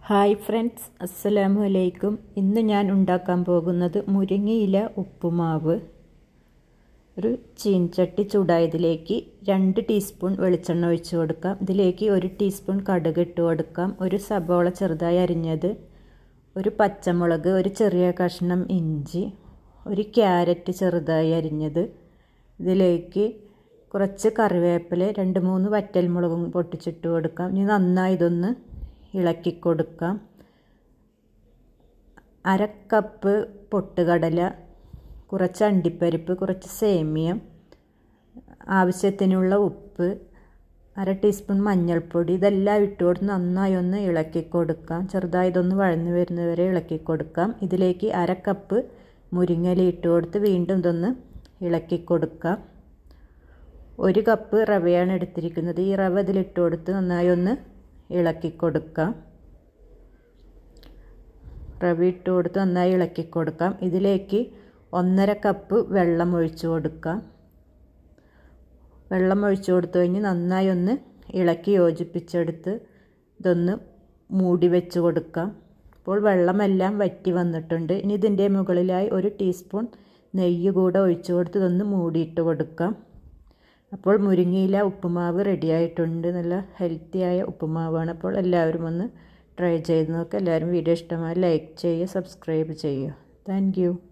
hi friends അസ്സലാമു അലൈക്കും ഇന്ന് ഞാൻ ഉണ്ടാക്കാൻ പോകുന്നത് മുരിങ്ങയില ഉപ്പുമാവ് ഒരു ചീൻചട്ടി ചൂടായതിലേക്ക് രണ്ട് ടീസ്പൂൺ വെളിച്ചെണ്ണ ഒഴിച്ച് കൊടുക്കാം ഇതിലേക്ക് ഒരു ടീസ്പൂൺ കടുക് ഇട്ട് കൊടുക്കാം ഒരു സബോള ചെറുതായി അരിഞ്ഞത് ഒരു പച്ചമുളക് ഒരു ചെറിയ കഷ്ണം ഇഞ്ചി ഒരു ക്യാരറ്റ് ചെറുതായി അരിഞ്ഞത് ഇതിലേക്ക് കുറച്ച് കറിവേപ്പില രണ്ട് മൂന്ന് വറ്റൽമുളകും പൊട്ടിച്ചിട്ട് കൊടുക്കാം ഇനി നന്നായി ഇതൊന്ന് ഇളക്കി കൊടുക്കാം അര കപ്പ് പൊട്ടുകടല കുറച്ച് അണ്ടിപ്പരിപ്പ് കുറച്ച് സേമിയം ആവശ്യത്തിനുള്ള ഉപ്പ് അര ടീസ്പൂൺ മഞ്ഞൾപ്പൊടി ഇതെല്ലാം ഇട്ട് കൊടുത്ത് നന്നായി ഒന്ന് ഇളക്കി കൊടുക്കാം ചെറുതായി ഇതൊന്ന് വഴന്നു വരുന്നവരെ ഇളക്കി കൊടുക്കാം ഇതിലേക്ക് അര കപ്പ് മുരിങ്ങല ഇട്ട് കൊടുത്ത് വീണ്ടും ഇതൊന്ന് ഇളക്കി കൊടുക്കാം ഒരു കപ്പ് റവയാണ് എടുത്തിരിക്കുന്നത് ഈ റവ ഇതിലിട്ട് കൊടുത്ത് നന്നായി ഒന്ന് ഇളക്കി കൊടുക്കാം റവ ഇട്ട് കൊടുത്ത് നന്നായി ഇളക്കി കൊടുക്കാം ഇതിലേക്ക് ഒന്നര കപ്പ് വെള്ളം ഒഴിച്ചു കൊടുക്കാം വെള്ളം ഒഴിച്ചു കൊടുത്തു കഴിഞ്ഞ് നന്നായി ഒന്ന് ഇളക്കി യോജിപ്പിച്ചെടുത്ത് ഇതൊന്ന് മൂടി വെച്ച് കൊടുക്കാം ഇപ്പോൾ വെള്ളമെല്ലാം വറ്റി വന്നിട്ടുണ്ട് ഇനി ഇതിൻ്റെ മുകളിലായി ഒരു ടീസ്പൂൺ നെയ്യ് കൂടെ ഒഴിച്ചു കൊടുത്ത് ഇതൊന്ന് മൂടിയിട്ട് കൊടുക്കാം അപ്പോൾ മുരിങ്ങയില ഉപ്പുമാവ് റെഡിയായിട്ടുണ്ട് നല്ല ഹെൽത്തിയായ ഉപ്പുമാവാണ് അപ്പോൾ എല്ലാവരും ഒന്ന് ട്രൈ ചെയ്ത് നോക്കുക എല്ലാവരും വീഡിയോ ഇഷ്ടമായി ലൈക്ക് ചെയ്യുക സബ്സ്ക്രൈബ് ചെയ്യുക താങ്ക്